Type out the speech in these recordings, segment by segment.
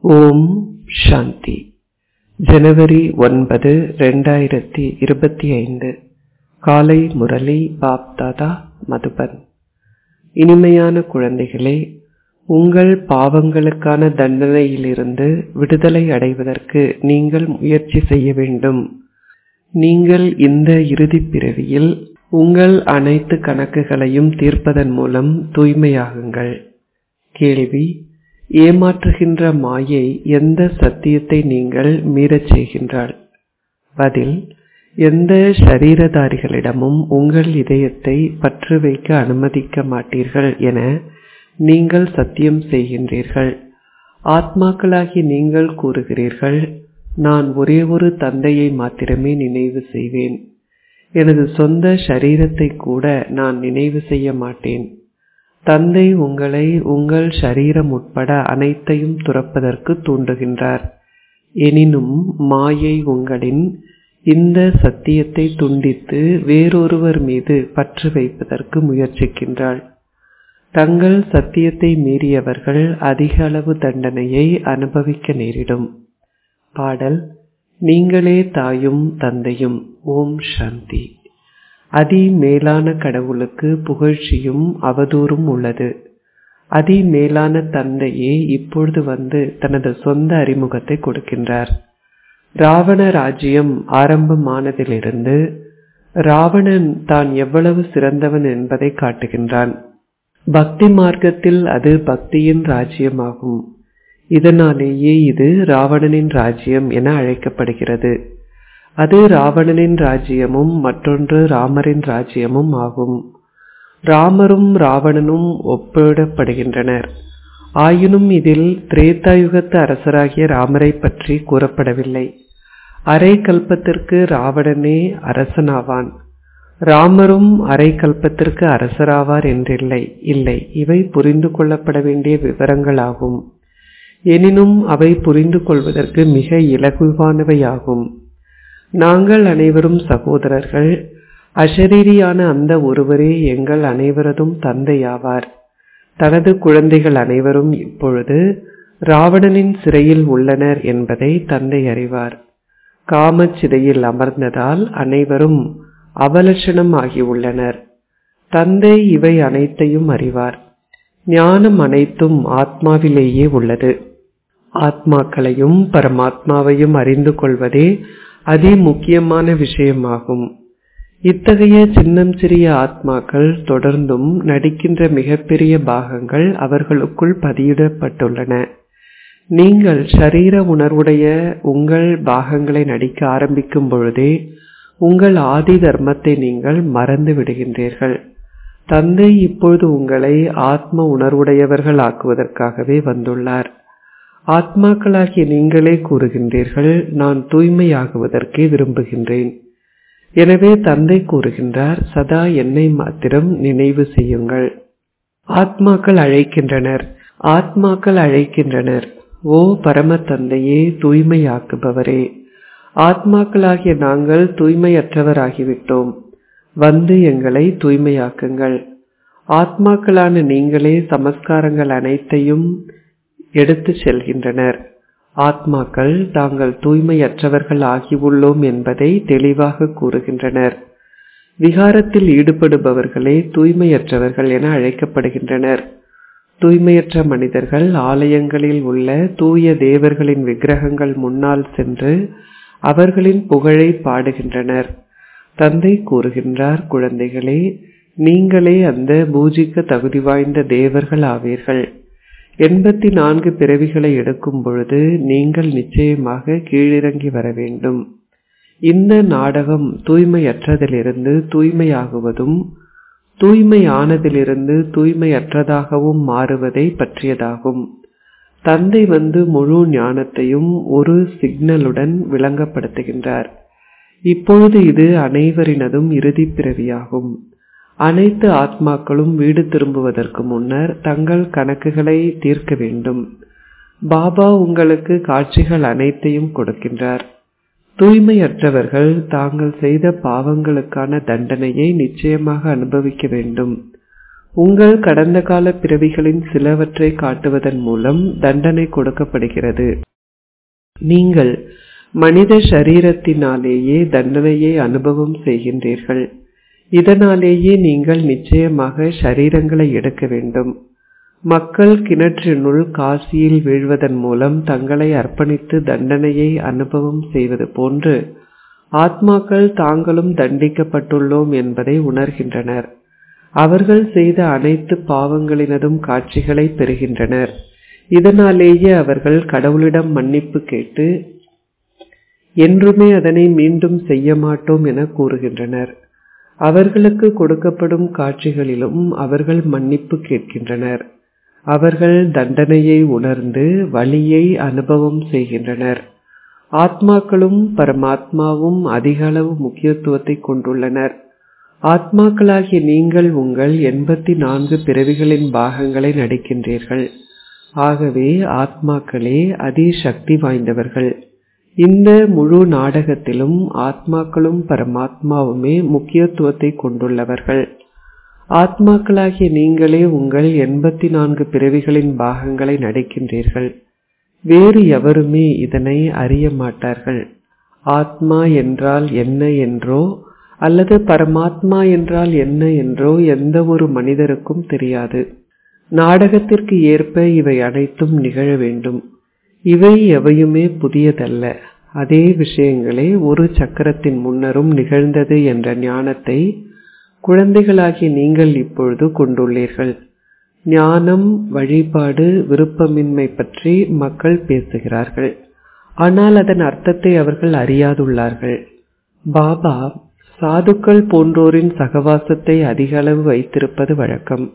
ஓம் சாந்தி ஜனவரி ஒன்பது ரெண்டாயிரத்தி இருபத்தி ஐந்து காலை முரளி பாப் தாதா மதுபன் இனிமையான குழந்தைகளே உங்கள் பாவங்களுக்கான தண்டனையிலிருந்து விடுதலை அடைவதற்கு நீங்கள் முயற்சி செய்ய வேண்டும் நீங்கள் இந்த இறுதிப் பிறவியில் உங்கள் அனைத்து கணக்குகளையும் தீர்ப்பதன் மூலம் தூய்மையாகுங்கள் கேள்வி ஏமாற்றுகின்ற மாயை எந்த சத்தியத்தை நீங்கள் மீறச் செய்கின்றாள் பதில் எந்த ஷரீரதாரிகளிடமும் உங்கள் இதயத்தை பற்று வைக்க அனுமதிக்க மாட்டீர்கள் என நீங்கள் சத்தியம் செய்கின்றீர்கள் ஆத்மாக்களாகி நீங்கள் கூறுகிறீர்கள் நான் ஒரே ஒரு தந்தையை மாத்திரமே நினைவு செய்வேன் எனது சொந்த ஷரீரத்தை கூட நான் நினைவு செய்ய மாட்டேன் தந்தை உங்களை உங்கள் ஷரீரம் உட்பட அனைத்தையும் துறப்பதற்கு தூண்டுகின்றார் எனினும் மாயை உங்களின் இந்த சத்தியத்தை துண்டித்து வேறொருவர் மீது பற்று வைப்பதற்கு முயற்சிக்கின்றாள் தங்கள் சத்தியத்தை மீறியவர்கள் அதிக அளவு தண்டனையை அனுபவிக்க நேரிடும் பாடல் நீங்களே தாயும் தந்தையும் ஓம் சாந்தி அதி மேலான கடவுளுக்கு புகழ்ச்சியும் அவதூறும் உள்ளது அதி மேலான தந்தையே இப்பொழுது வந்து தனது சொந்த அறிமுகத்தை கொடுக்கின்றார் ராவண ராஜ்யம் ஆரம்பமானதிலிருந்து ராவணன் தான் எவ்வளவு சிறந்தவன் என்பதை காட்டுகின்றான் பக்தி மார்க்கத்தில் அது பக்தியின் ராஜ்யமாகும் இதனாலேயே இது ராவணனின் ராஜ்யம் என அழைக்கப்படுகிறது அது ராவணனின் ராஜ்யமும் மற்றொன்று ராமரின் ராஜ்யமும் ஆகும் ராமரும் ராவணனும் ஒப்பிடப்படுகின்றனர் ஆயினும் இதில் திரேதாயுகத்து அரசராகிய ராமரை பற்றி கூறப்படவில்லை அரை கல்பத்திற்கு ராவணனே அரசனாவான் ராமரும் அரை கல்பத்திற்கு அரசராவார் என்றில்லை இல்லை இவை புரிந்து கொள்ளப்பட வேண்டிய விவரங்களாகும் எனினும் அவை புரிந்து கொள்வதற்கு மிக இலகுவானவையாகும் நாங்கள் அனைவரும் சகோதரர்கள் அஷரீரியான அந்த ஒருவரே எங்கள் அனைவரதும் தந்தையாவார் தனது குழந்தைகள் அனைவரும் இப்பொழுது ராவணனின் சிறையில் உள்ளனர் என்பதை தந்தை அறிவார் காமச்சிறையில் அமர்ந்ததால் அனைவரும் அவலட்சணம் ஆகியுள்ளனர் தந்தை இவை அனைத்தையும் அறிவார் ஞானம் அனைத்தும் ஆத்மாவிலேயே உள்ளது ஆத்மாக்களையும் பரமாத்மாவையும் அறிந்து கொள்வதே அதி முக்கியமான விஷயமாகும் இத்தகைய சின்னம் சிறிய ஆத்மாக்கள் தொடர்ந்தும் நடிக்கின்ற மிகப்பெரிய பாகங்கள் அவர்களுக்குள் பதியிடப்பட்டுள்ளன நீங்கள் ஷரீர உணர்வுடைய உங்கள் பாகங்களை நடிக்க ஆரம்பிக்கும் பொழுதே உங்கள் ஆதி தர்மத்தை நீங்கள் மறந்து விடுகின்றீர்கள் தந்தை இப்பொழுது உங்களை ஆத்ம உணர்வுடையவர்கள் ஆக்குவதற்காகவே வந்துள்ளார் ஆத்மாக்களாகிய நீங்களே கூறுகின்றீர்கள் நான் தூய்மையாகுவதற்கே விரும்புகின்றேன் எனவே தந்தை கூறுகின்றார் சதா என்னை மாத்திரம் நினைவு செய்யுங்கள் ஆத்மாக்கள் அழைக்கின்றனர் ஆத்மாக்கள் அழைக்கின்றனர் ஓ பரம தந்தையே தூய்மையாக்குபவரே ஆத்மாக்களாகிய நாங்கள் தூய்மையற்றவராகிவிட்டோம் வந்து எங்களை தூய்மையாக்குங்கள் ஆத்மாக்களான நீங்களே சமஸ்காரங்கள் அனைத்தையும் எடுத்து செல்கின்றனர் ஆத்மாக்கள் தாங்கள் தூய்மையற்றவர்கள் ஆகியுள்ளோம் என்பதை தெளிவாக கூறுகின்றனர் விகாரத்தில் ஈடுபடுபவர்களே தூய்மையற்றவர்கள் என அழைக்கப்படுகின்றனர் தூய்மையற்ற மனிதர்கள் ஆலயங்களில் உள்ள தூய தேவர்களின் விக்கிரகங்கள் முன்னால் சென்று அவர்களின் புகழை பாடுகின்றனர் தந்தை கூறுகின்றார் குழந்தைகளே நீங்களே அந்த பூஜிக்க தகுதி வாய்ந்த தேவர்கள் ஆவீர்கள் எண்பத்தி நான்கு பிறவிகளை எடுக்கும் பொழுது நீங்கள் நிச்சயமாக கீழிறங்கி வர வேண்டும் இந்த நாடகம் தூய்மையற்றதிலிருந்து தூய்மையாகுவதும் தூய்மையானதிலிருந்து தூய்மையற்றதாகவும் மாறுவதை பற்றியதாகும் தந்தை வந்து முழு ஞானத்தையும் ஒரு சிக்னலுடன் விளங்கப்படுத்துகின்றார் இப்பொழுது இது அனைவரினதும் இறுதி பிறவியாகும் அனைத்து ஆத்மாக்களும் வீடு திரும்புவதற்கு முன்னர் தங்கள் கணக்குகளை தீர்க்க வேண்டும் பாபா உங்களுக்கு காட்சிகள் அனைத்தையும் கொடுக்கின்றார் தூய்மையற்றவர்கள் தாங்கள் செய்த பாவங்களுக்கான தண்டனையை நிச்சயமாக அனுபவிக்க வேண்டும் உங்கள் கடந்த கால பிறவிகளின் சிலவற்றை காட்டுவதன் மூலம் தண்டனை கொடுக்கப்படுகிறது நீங்கள் மனித சரீரத்தினாலேயே தண்டனையை அனுபவம் செய்கின்றீர்கள் இதனாலேயே நீங்கள் நிச்சயமாக சரீரங்களை எடுக்க வேண்டும் மக்கள் கிணற்றினுள் காசியில் வீழ்வதன் மூலம் தங்களை அர்ப்பணித்து தண்டனையை அனுபவம் செய்வது போன்று ஆத்மாக்கள் தாங்களும் தண்டிக்கப்பட்டுள்ளோம் என்பதை உணர்கின்றனர் அவர்கள் செய்த அனைத்து பாவங்களினதும் காட்சிகளை பெறுகின்றனர் இதனாலேயே அவர்கள் கடவுளிடம் மன்னிப்பு கேட்டு என்றுமே அதனை மீண்டும் செய்ய மாட்டோம் என கூறுகின்றனர் அவர்களுக்கு கொடுக்கப்படும் காட்சிகளிலும் அவர்கள் மன்னிப்பு கேட்கின்றனர் அவர்கள் தண்டனையை உணர்ந்து வழியை அனுபவம் செய்கின்றனர் ஆத்மாக்களும் பரமாத்மாவும் அதிக அளவு முக்கியத்துவத்தை கொண்டுள்ளனர் ஆத்மாக்களாகிய நீங்கள் உங்கள் எண்பத்தி நான்கு பிறவிகளின் பாகங்களை நடிக்கின்றீர்கள் ஆகவே ஆத்மாக்களே அதி சக்தி வாய்ந்தவர்கள் இந்த முழு நாடகத்திலும் ஆத்மாக்களும் பரமாத்மாவுமே முக்கியத்துவத்தை கொண்டுள்ளவர்கள் ஆத்மாக்களாகிய நீங்களே உங்கள் எண்பத்தி நான்கு பிறவிகளின் பாகங்களை நடிக்கின்றீர்கள் வேறு எவருமே இதனை அறிய மாட்டார்கள் ஆத்மா என்றால் என்ன என்றோ அல்லது பரமாத்மா என்றால் என்ன என்றோ எந்த ஒரு மனிதருக்கும் தெரியாது நாடகத்திற்கு ஏற்ப இவை அனைத்தும் நிகழ வேண்டும் இவை எவையுமே புதியதல்ல அதே விஷயங்களே ஒரு சக்கரத்தின் முன்னரும் நிகழ்ந்தது என்ற ஞானத்தை குழந்தைகளாகி நீங்கள் இப்பொழுது கொண்டுள்ளீர்கள் ஞானம் வழிபாடு விருப்பமின்மை பற்றி மக்கள் பேசுகிறார்கள் ஆனால் அதன் அர்த்தத்தை அவர்கள் அறியாதுள்ளார்கள் பாபா சாதுக்கள் போன்றோரின் சகவாசத்தை அதிக அளவு வைத்திருப்பது வழக்கம்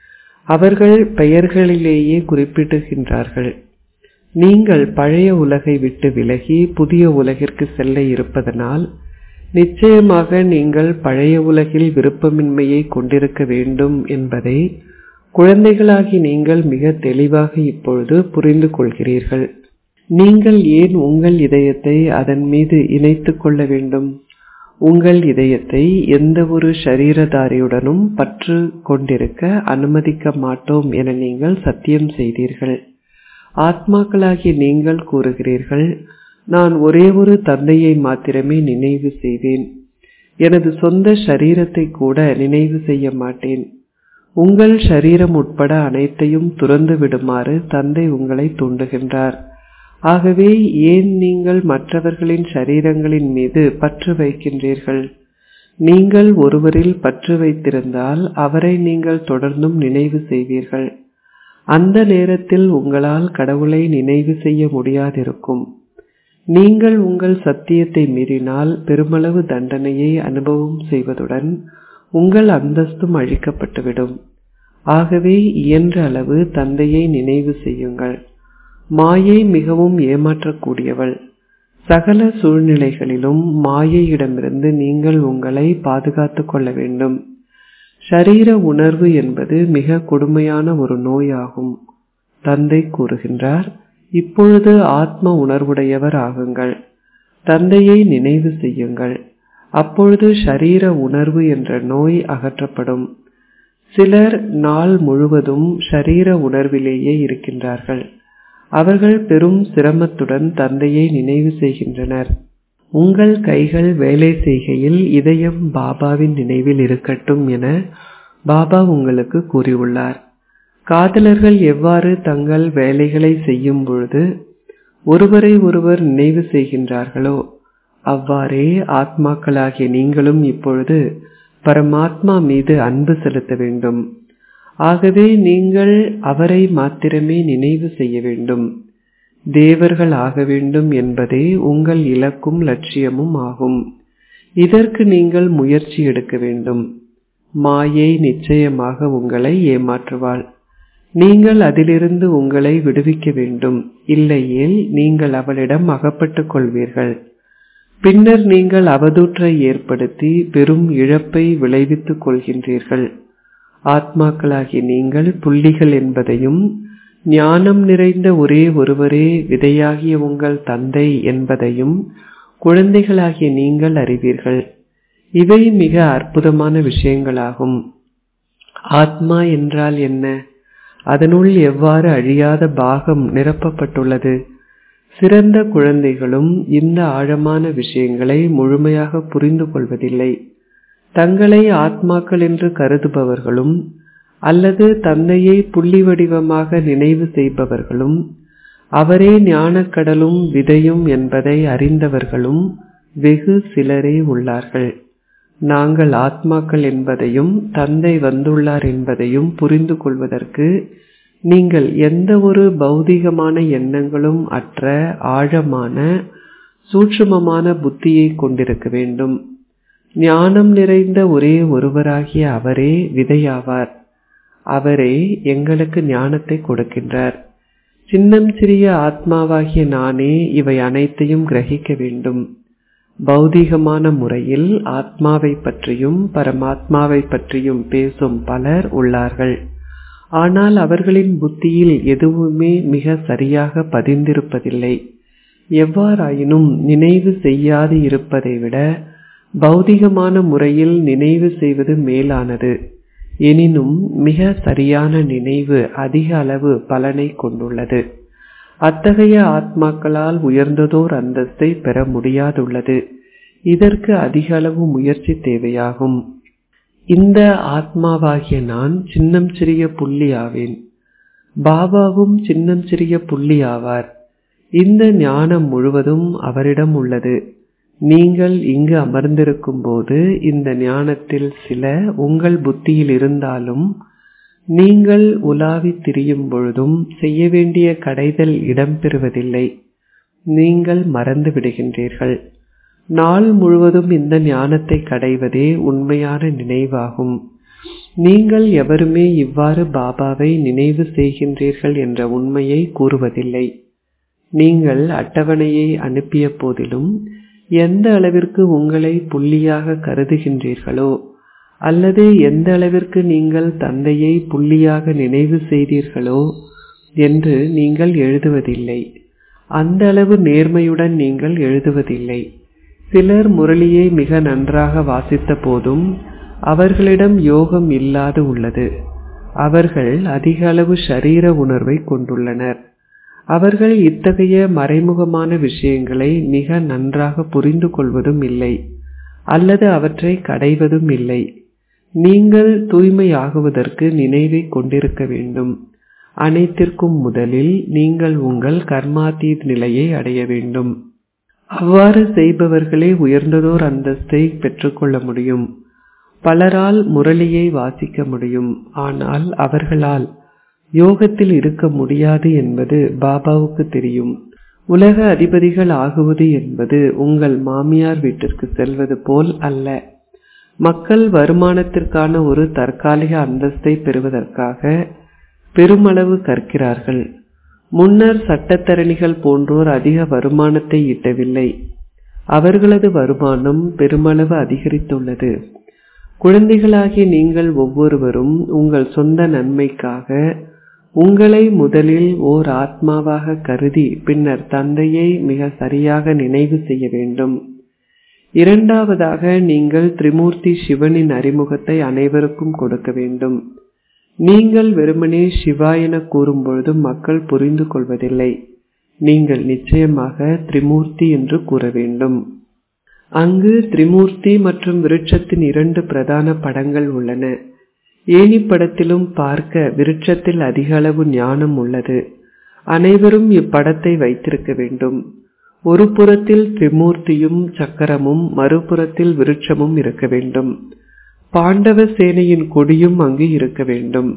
அவர்கள் பெயர்களிலேயே குறிப்பிடுகின்றார்கள் நீங்கள் பழைய உலகை விட்டு விலகி புதிய உலகிற்கு செல்ல இருப்பதனால் நிச்சயமாக நீங்கள் பழைய உலகில் விருப்பமின்மையை கொண்டிருக்க வேண்டும் என்பதை குழந்தைகளாகி நீங்கள் மிக தெளிவாக இப்பொழுது புரிந்து கொள்கிறீர்கள் நீங்கள் ஏன் உங்கள் இதயத்தை அதன் மீது இணைத்துக் கொள்ள வேண்டும் உங்கள் இதயத்தை எந்த ஒரு ஷரீரதாரியுடனும் பற்று கொண்டிருக்க அனுமதிக்க மாட்டோம் என நீங்கள் சத்தியம் செய்தீர்கள் ஆத்மாக்களாகிய நீங்கள் கூறுகிறீர்கள் நான் ஒரே ஒரு தந்தையை மாத்திரமே நினைவு செய்வேன் எனது சொந்த ஷரீரத்தை கூட நினைவு செய்ய மாட்டேன் உங்கள் ஷரீரம் உட்பட அனைத்தையும் துறந்து விடுமாறு தந்தை உங்களை தூண்டுகின்றார் ஆகவே ஏன் நீங்கள் மற்றவர்களின் ஷரீரங்களின் மீது பற்று வைக்கின்றீர்கள் நீங்கள் ஒருவரில் பற்று வைத்திருந்தால் அவரை நீங்கள் தொடர்ந்தும் நினைவு செய்வீர்கள் அந்த நேரத்தில் உங்களால் கடவுளை நினைவு செய்ய முடியாதிருக்கும் நீங்கள் உங்கள் சத்தியத்தை மீறினால் பெருமளவு தண்டனையை அனுபவம் செய்வதுடன் உங்கள் அந்தஸ்தும் அழிக்கப்பட்டுவிடும் ஆகவே இயன்ற அளவு தந்தையை நினைவு செய்யுங்கள் மாயை மிகவும் ஏமாற்றக்கூடியவள் சகல சூழ்நிலைகளிலும் மாயையிடமிருந்து நீங்கள் உங்களை பாதுகாத்துக் கொள்ள வேண்டும் ஷரீர உணர்வு என்பது மிக கொடுமையான ஒரு நோயாகும் தந்தை கூறுகின்றார் இப்பொழுது ஆத்ம உணர்வுடையவர் ஆகுங்கள் தந்தையை நினைவு செய்யுங்கள் அப்பொழுது ஷரீர உணர்வு என்ற நோய் அகற்றப்படும் சிலர் நாள் முழுவதும் ஷரீர உணர்விலேயே இருக்கின்றார்கள் அவர்கள் பெரும் சிரமத்துடன் தந்தையை நினைவு செய்கின்றனர் உங்கள் கைகள் வேலை செய்கையில் இதயம் பாபாவின் நினைவில் இருக்கட்டும் என பாபா உங்களுக்கு கூறியுள்ளார் காதலர்கள் எவ்வாறு தங்கள் வேலைகளை செய்யும் பொழுது ஒருவரை ஒருவர் நினைவு செய்கின்றார்களோ அவ்வாறே ஆத்மாக்களாகிய நீங்களும் இப்பொழுது பரமாத்மா மீது அன்பு செலுத்த வேண்டும் ஆகவே நீங்கள் அவரை மாத்திரமே நினைவு செய்ய வேண்டும் தேவர்கள் ஆக வேண்டும் என்பதே உங்கள் இலக்கும் லட்சியமும் ஆகும் இதற்கு நீங்கள் முயற்சி எடுக்க வேண்டும் மாயை நிச்சயமாக உங்களை ஏமாற்றுவாள் நீங்கள் அதிலிருந்து உங்களை விடுவிக்க வேண்டும் இல்லையேல் நீங்கள் அவளிடம் அகப்பட்டுக் கொள்வீர்கள் பின்னர் நீங்கள் அவதூற்றை ஏற்படுத்தி பெரும் இழப்பை விளைவித்துக் கொள்கின்றீர்கள் ஆத்மாக்களாகிய நீங்கள் புள்ளிகள் என்பதையும் ஞானம் நிறைந்த ஒரே ஒருவரே விதையாகிய உங்கள் தந்தை என்பதையும் குழந்தைகளாகிய நீங்கள் அறிவீர்கள் இவை மிக அற்புதமான விஷயங்களாகும் ஆத்மா என்றால் என்ன அதனுள் எவ்வாறு அழியாத பாகம் நிரப்பப்பட்டுள்ளது சிறந்த குழந்தைகளும் இந்த ஆழமான விஷயங்களை முழுமையாக புரிந்து கொள்வதில்லை தங்களை ஆத்மாக்கள் என்று கருதுபவர்களும் அல்லது தந்தையை புள்ளி வடிவமாக நினைவு செய்பவர்களும் அவரே ஞானக்கடலும் விதையும் என்பதை அறிந்தவர்களும் வெகு சிலரே உள்ளார்கள் நாங்கள் ஆத்மாக்கள் என்பதையும் தந்தை வந்துள்ளார் என்பதையும் புரிந்து கொள்வதற்கு நீங்கள் எந்த ஒரு பௌதிகமான எண்ணங்களும் அற்ற ஆழமான சூட்சுமமான புத்தியை கொண்டிருக்க வேண்டும் ஞானம் நிறைந்த ஒரே ஒருவராகிய அவரே விதையாவார் அவரே எங்களுக்கு ஞானத்தை கொடுக்கின்றார் சின்னம் சிறிய ஆத்மாவாகிய நானே இவை அனைத்தையும் கிரகிக்க வேண்டும் பௌதீகமான முறையில் ஆத்மாவை பற்றியும் பரமாத்மாவை பற்றியும் பேசும் பலர் உள்ளார்கள் ஆனால் அவர்களின் புத்தியில் எதுவுமே மிக சரியாக பதிந்திருப்பதில்லை எவ்வாறாயினும் நினைவு செய்யாது இருப்பதை விட பௌதிகமான முறையில் நினைவு செய்வது மேலானது எனினும் மிக சரியான நினைவு அதிக அளவு பலனை கொண்டுள்ளது அத்தகைய ஆத்மாக்களால் உயர்ந்ததோர் அந்தஸ்தை பெற முடியாதுள்ளது இதற்கு அதிக அளவு முயற்சி தேவையாகும் இந்த ஆத்மாவாகிய நான் சின்னம் சிறிய புள்ளி ஆவேன் பாபாவும் சின்னம் சிறிய புள்ளி ஆவார் இந்த ஞானம் முழுவதும் அவரிடம் உள்ளது நீங்கள் இங்கு அமர்ந்திருக்கும் போது இந்த ஞானத்தில் சில உங்கள் புத்தியில் இருந்தாலும் நீங்கள் உலாவி திரியும் பொழுதும் செய்ய வேண்டிய கடைதல் இடம்பெறுவதில்லை நீங்கள் மறந்து விடுகின்றீர்கள் நாள் முழுவதும் இந்த ஞானத்தை கடைவதே உண்மையான நினைவாகும் நீங்கள் எவருமே இவ்வாறு பாபாவை நினைவு செய்கின்றீர்கள் என்ற உண்மையை கூறுவதில்லை நீங்கள் அட்டவணையை அனுப்பிய போதிலும் எந்த அளவிற்கு உங்களை புள்ளியாக கருதுகின்றீர்களோ அல்லது எந்த அளவிற்கு நீங்கள் தந்தையை புள்ளியாக நினைவு செய்தீர்களோ என்று நீங்கள் எழுதுவதில்லை அந்த அளவு நேர்மையுடன் நீங்கள் எழுதுவதில்லை சிலர் முரளியை மிக நன்றாக வாசித்த போதும் அவர்களிடம் யோகம் இல்லாது உள்ளது அவர்கள் அதிக அளவு ஷரீர உணர்வை கொண்டுள்ளனர் அவர்கள் இத்தகைய மறைமுகமான விஷயங்களை மிக நன்றாக புரிந்து கொள்வதும் இல்லை அல்லது அவற்றை கடைவதும் இல்லை நீங்கள் தூய்மையாகுவதற்கு நினைவை கொண்டிருக்க வேண்டும் அனைத்திற்கும் முதலில் நீங்கள் உங்கள் கர்மாதீத் நிலையை அடைய வேண்டும் அவ்வாறு செய்பவர்களே உயர்ந்ததோர் அந்தஸ்தை பெற்றுக்கொள்ள முடியும் பலரால் முரளியை வாசிக்க முடியும் ஆனால் அவர்களால் யோகத்தில் இருக்க முடியாது என்பது பாபாவுக்கு தெரியும் உலக அதிபதிகள் ஆகுவது என்பது உங்கள் மாமியார் வீட்டிற்கு செல்வது போல் அல்ல மக்கள் வருமானத்திற்கான ஒரு தற்காலிக அந்தஸ்தை பெறுவதற்காக பெருமளவு கற்கிறார்கள் முன்னர் சட்டத்தரணிகள் போன்றோர் அதிக வருமானத்தை ஈட்டவில்லை அவர்களது வருமானம் பெருமளவு அதிகரித்துள்ளது குழந்தைகளாகிய நீங்கள் ஒவ்வொருவரும் உங்கள் சொந்த நன்மைக்காக உங்களை முதலில் ஓர் ஆத்மாவாக கருதி பின்னர் தந்தையை மிக சரியாக நினைவு செய்ய வேண்டும் இரண்டாவதாக நீங்கள் திரிமூர்த்தி சிவனின் அறிமுகத்தை அனைவருக்கும் கொடுக்க வேண்டும் நீங்கள் வெறுமனே சிவா என கூறும்பொழுது மக்கள் புரிந்து கொள்வதில்லை நீங்கள் நிச்சயமாக திரிமூர்த்தி என்று கூற வேண்டும் அங்கு திரிமூர்த்தி மற்றும் விருட்சத்தின் இரண்டு பிரதான படங்கள் உள்ளன ஏனி படத்திலும் பார்க்க விருட்சத்தில் அதிக அளவு ஞானம் உள்ளது அனைவரும் இப்படத்தை வைத்திருக்க வேண்டும் ஒரு புறத்தில் திரிமூர்த்தியும் சக்கரமும் மறுபுறத்தில் விருட்சமும் இருக்க வேண்டும் பாண்டவ சேனையின் கொடியும் அங்கு இருக்க வேண்டும்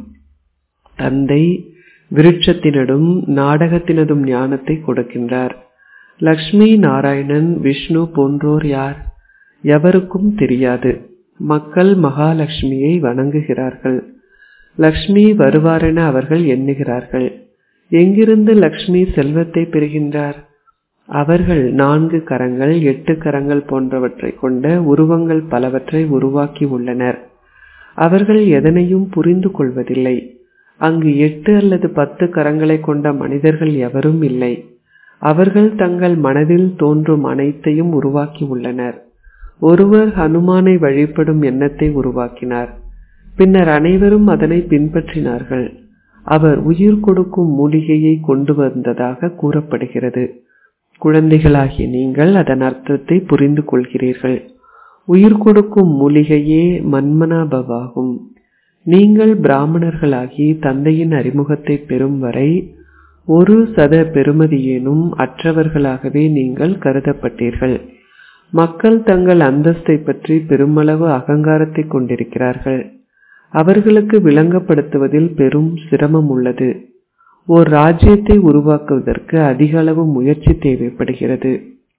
தந்தை விருட்சத்தினதும் நாடகத்தினதும் ஞானத்தை கொடுக்கின்றார் லக்ஷ்மி நாராயணன் விஷ்ணு போன்றோர் யார் எவருக்கும் தெரியாது மக்கள் மகாலட்சுமியை வணங்குகிறார்கள் லக்ஷ்மி வருவாரென அவர்கள் எண்ணுகிறார்கள் எங்கிருந்து லக்ஷ்மி செல்வத்தை பெறுகின்றார் அவர்கள் நான்கு கரங்கள் எட்டு கரங்கள் போன்றவற்றை கொண்ட உருவங்கள் பலவற்றை உருவாக்கி உள்ளனர் அவர்கள் எதனையும் புரிந்து கொள்வதில்லை அங்கு எட்டு அல்லது பத்து கரங்களை கொண்ட மனிதர்கள் எவரும் இல்லை அவர்கள் தங்கள் மனதில் தோன்றும் அனைத்தையும் உருவாக்கி உள்ளனர் ஒருவர் ஹனுமானை வழிபடும் எண்ணத்தை உருவாக்கினார் பின்னர் அனைவரும் அதனை பின்பற்றினார்கள் அவர் உயிர் கொடுக்கும் மூலிகையை கொண்டு வந்ததாக கூறப்படுகிறது குழந்தைகளாகிய நீங்கள் அதன் அர்த்தத்தை புரிந்து கொள்கிறீர்கள் உயிர் கொடுக்கும் மூலிகையே மன்மனாபவாகும் நீங்கள் பிராமணர்களாகி தந்தையின் அறிமுகத்தை பெறும் வரை ஒரு சத பெருமதியேனும் அற்றவர்களாகவே நீங்கள் கருதப்பட்டீர்கள் மக்கள் தங்கள் அந்தஸ்தை பற்றி பெருமளவு அகங்காரத்தை கொண்டிருக்கிறார்கள் அவர்களுக்கு விளங்கப்படுத்துவதில் பெரும் சிரமம் உள்ளது ஓர் ராஜ்யத்தை உருவாக்குவதற்கு அதிக அளவு முயற்சி தேவைப்படுகிறது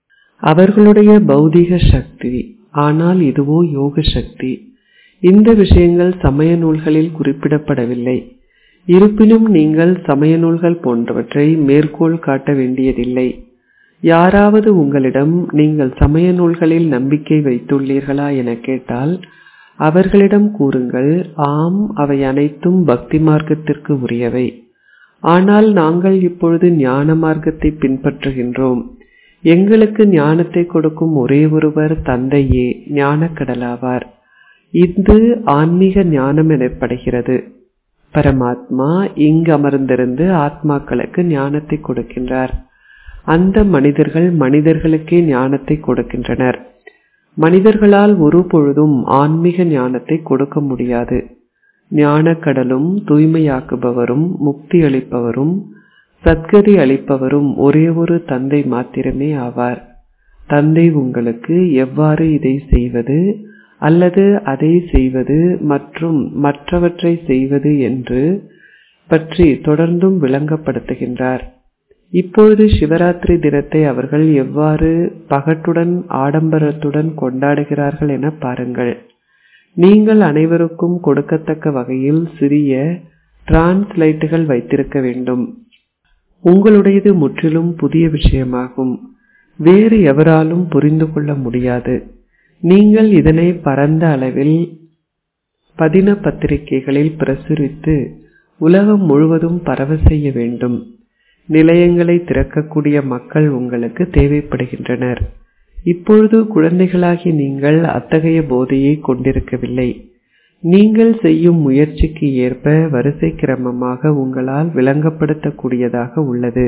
அவர்களுடைய பௌதிக சக்தி ஆனால் இதுவோ யோக சக்தி இந்த விஷயங்கள் சமய நூல்களில் குறிப்பிடப்படவில்லை இருப்பினும் நீங்கள் சமய நூல்கள் போன்றவற்றை மேற்கோள் காட்ட வேண்டியதில்லை யாராவது உங்களிடம் நீங்கள் சமய நூல்களில் நம்பிக்கை வைத்துள்ளீர்களா என கேட்டால் அவர்களிடம் கூறுங்கள் ஆம் அவை அனைத்தும் பக்தி மார்க்கத்திற்கு உரியவை ஆனால் நாங்கள் இப்பொழுது ஞான மார்க்கத்தை பின்பற்றுகின்றோம் எங்களுக்கு ஞானத்தை கொடுக்கும் ஒரே ஒருவர் தந்தையே ஞானக்கடலாவார் இது ஆன்மீக ஞானம் எனப்படுகிறது பரமாத்மா இங்கு அமர்ந்திருந்து ஆத்மாக்களுக்கு ஞானத்தை கொடுக்கின்றார் அந்த மனிதர்கள் மனிதர்களுக்கே ஞானத்தை கொடுக்கின்றனர் மனிதர்களால் ஒரு பொழுதும் ஆன்மீக ஞானத்தை கொடுக்க முடியாது ஞானக்கடலும் தூய்மையாக்குபவரும் முக்தி அளிப்பவரும் சத்கதி அளிப்பவரும் ஒரே ஒரு தந்தை மாத்திரமே ஆவார் தந்தை உங்களுக்கு எவ்வாறு இதை செய்வது அல்லது அதை செய்வது மற்றும் மற்றவற்றை செய்வது என்று பற்றி தொடர்ந்தும் விளங்கப்படுத்துகின்றார் இப்பொழுது சிவராத்திரி தினத்தை அவர்கள் எவ்வாறு பகட்டுடன் ஆடம்பரத்துடன் கொண்டாடுகிறார்கள் என பாருங்கள் நீங்கள் அனைவருக்கும் கொடுக்கத்தக்க வகையில் சிறிய டிரான்ஸ்லைட்டுகள் வைத்திருக்க வேண்டும் உங்களுடையது முற்றிலும் புதிய விஷயமாகும் வேறு எவராலும் புரிந்து கொள்ள முடியாது நீங்கள் இதனை பரந்த அளவில் பதின பத்திரிகைகளில் பிரசுரித்து உலகம் முழுவதும் பரவ செய்ய வேண்டும் நிலையங்களை திறக்கக்கூடிய மக்கள் உங்களுக்கு தேவைப்படுகின்றனர் இப்பொழுது குழந்தைகளாகி நீங்கள் அத்தகைய போதையை கொண்டிருக்கவில்லை நீங்கள் செய்யும் முயற்சிக்கு ஏற்ப வரிசை கிரமமாக உங்களால் விளங்கப்படுத்தக்கூடியதாக உள்ளது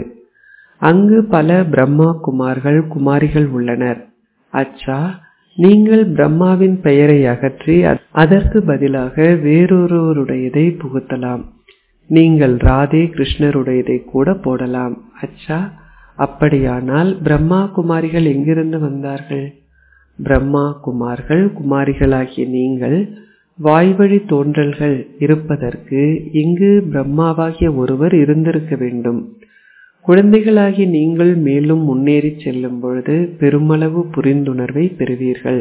அங்கு பல பிரம்மா குமார்கள் குமாரிகள் உள்ளனர் அச்சா நீங்கள் பிரம்மாவின் பெயரை அகற்றி அதற்கு பதிலாக வேறொருவருடையதை புகுத்தலாம் நீங்கள் ராதே கிருஷ்ணருடையதை கூட போடலாம் அச்சா அப்படியானால் பிரம்மா குமாரிகள் எங்கிருந்து வந்தார்கள் பிரம்மா குமார்கள் குமாரிகளாகிய நீங்கள் வாய்வழி தோன்றல்கள் இருப்பதற்கு இங்கு பிரம்மாவாகிய ஒருவர் இருந்திருக்க வேண்டும் குழந்தைகளாகி நீங்கள் மேலும் முன்னேறி செல்லும் பொழுது பெருமளவு புரிந்துணர்வை பெறுவீர்கள்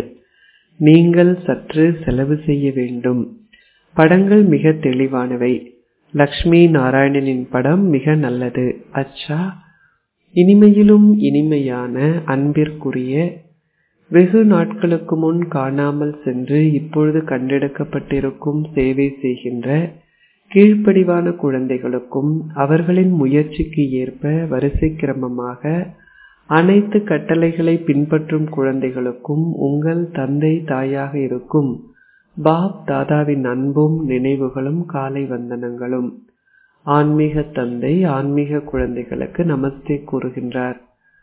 நீங்கள் சற்று செலவு செய்ய வேண்டும் படங்கள் மிக தெளிவானவை லக்ஷ்மி நாராயணனின் படம் மிக நல்லது அச்சா இனிமையிலும் இனிமையான அன்பிற்குரிய வெகு நாட்களுக்கு முன் காணாமல் சென்று இப்பொழுது கண்டெடுக்கப்பட்டிருக்கும் சேவை செய்கின்ற கீழ்ப்படிவான குழந்தைகளுக்கும் அவர்களின் முயற்சிக்கு ஏற்ப வரிசை கிரமமாக அனைத்து கட்டளைகளை பின்பற்றும் குழந்தைகளுக்கும் உங்கள் தந்தை தாயாக இருக்கும் பாப் தாதாவின் அன்பும் நினைவுகளும் காலை வந்தனங்களும் ஆன்மீக தந்தை ஆன்மீக குழந்தைகளுக்கு நமஸ்தே கூறுகின்றார்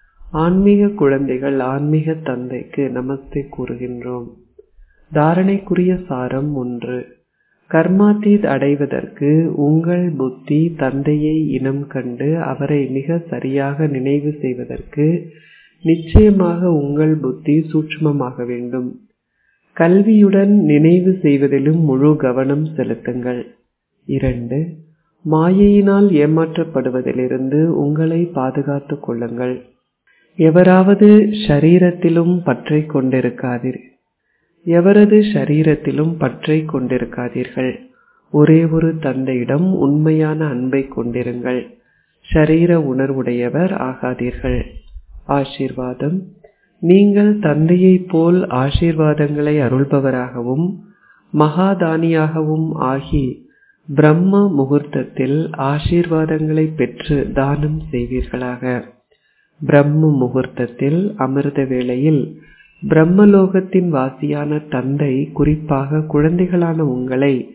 ஆன்மீக குழந்தைகள் ஆன்மீக தந்தைக்கு நமஸ்தே கூறுகின்றோம் தாரணைக்குரிய சாரம் ஒன்று கர்மாத்தீத் அடைவதற்கு உங்கள் புத்தி தந்தையை இனம் கண்டு அவரை மிக சரியாக நினைவு செய்வதற்கு நிச்சயமாக உங்கள் புத்தி சூட்சமமாக வேண்டும் கல்வியுடன் நினைவு செய்வதிலும் முழு கவனம் செலுத்துங்கள் இரண்டு மாயையினால் ஏமாற்றப்படுவதிலிருந்து உங்களை பாதுகாத்துக் கொள்ளுங்கள் எவராவது ஷரீரத்திலும் பற்றை கொண்டிருக்காதீர் எவரது ஷரீரத்திலும் பற்றை கொண்டிருக்காதீர்கள் ஒரே ஒரு தந்தையிடம் உண்மையான அன்பை கொண்டிருங்கள் ஷரீர உணர்வுடையவர் ஆகாதீர்கள் ஆசீர்வாதம் நீங்கள் தந்தையைப் போல் ஆசீர்வாதங்களை அருள்பவராகவும் மகாதானியாகவும் ஆகி பிரம்ம முகூர்த்தத்தில் ஆசீர்வாதங்களை பெற்று தானம் செய்வீர்களாக பிரம்ம முகூர்த்தத்தில் அமிர்த வேளையில் பிரம்மலோகத்தின் வாசியான தந்தை குறிப்பாக குழந்தைகளான உங்களை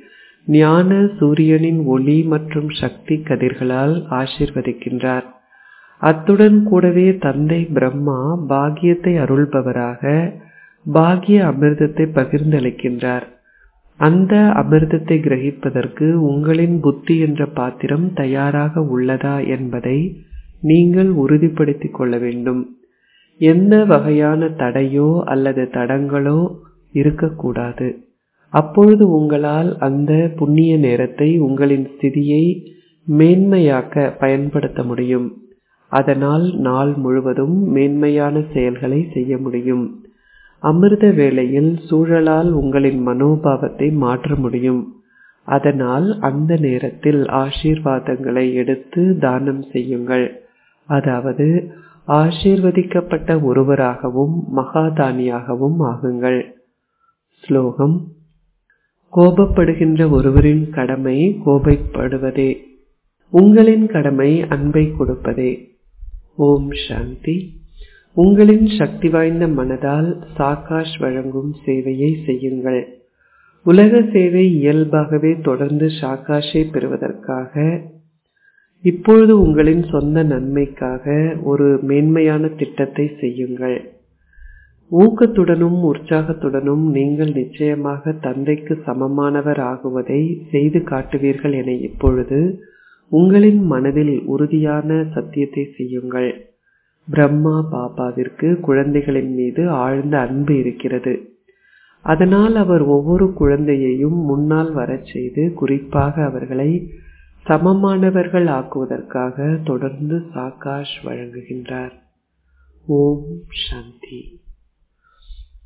ஞான சூரியனின் ஒளி மற்றும் சக்தி கதிர்களால் ஆசிர்வதிக்கின்றார் அத்துடன் கூடவே தந்தை பிரம்மா பாக்கியத்தை அருள்பவராக பாக்கிய அமிர்தத்தை பகிர்ந்தளிக்கின்றார் அந்த அமிர்தத்தை கிரகிப்பதற்கு உங்களின் புத்தி என்ற பாத்திரம் தயாராக உள்ளதா என்பதை நீங்கள் உறுதிப்படுத்திக் கொள்ள வேண்டும் எந்த வகையான தடையோ அல்லது தடங்களோ இருக்கக்கூடாது அப்பொழுது உங்களால் அந்த புண்ணிய நேரத்தை உங்களின் ஸ்திதியை மேன்மையாக்க பயன்படுத்த முடியும் அதனால் நாள் முழுவதும் மேன்மையான செயல்களை செய்ய முடியும் அமிர்த வேளையில் சூழலால் உங்களின் மனோபாவத்தை மாற்ற முடியும் அதனால் அந்த நேரத்தில் ஆசீர்வாதங்களை எடுத்து தானம் செய்யுங்கள் அதாவது ஆசீர்வதிக்கப்பட்ட ஒருவராகவும் மகாதானியாகவும் ஆகுங்கள் ஸ்லோகம் கோபப்படுகின்ற ஒருவரின் கடமை கோபப்படுவதே உங்களின் கடமை அன்பை கொடுப்பதே ஓம் சாந்தி உங்களின் சக்தி வாய்ந்த மனதால் சாகாஷ் வழங்கும் சேவையை செய்யுங்கள் உலக சேவை இயல்பாகவே தொடர்ந்து சாகாஷை பெறுவதற்காக இப்பொழுது உங்களின் சொந்த நன்மைக்காக ஒரு மேன்மையான திட்டத்தை செய்யுங்கள் ஊக்கத்துடனும் உற்சாகத்துடனும் நீங்கள் நிச்சயமாக தந்தைக்கு சமமானவர் ஆகுவதை செய்து காட்டுவீர்கள் என இப்பொழுது உங்களின் மனதில் உறுதியான சத்தியத்தை செய்யுங்கள் பிரம்மா பாபாவிற்கு குழந்தைகளின் மீது ஆழ்ந்த அன்பு இருக்கிறது அதனால் அவர் ஒவ்வொரு குழந்தையையும் முன்னால் வரச் செய்து குறிப்பாக அவர்களை சமமானவர்கள் ஆக்குவதற்காக தொடர்ந்து சாகாஷ் வழங்குகின்றார் ஓம் சாந்தி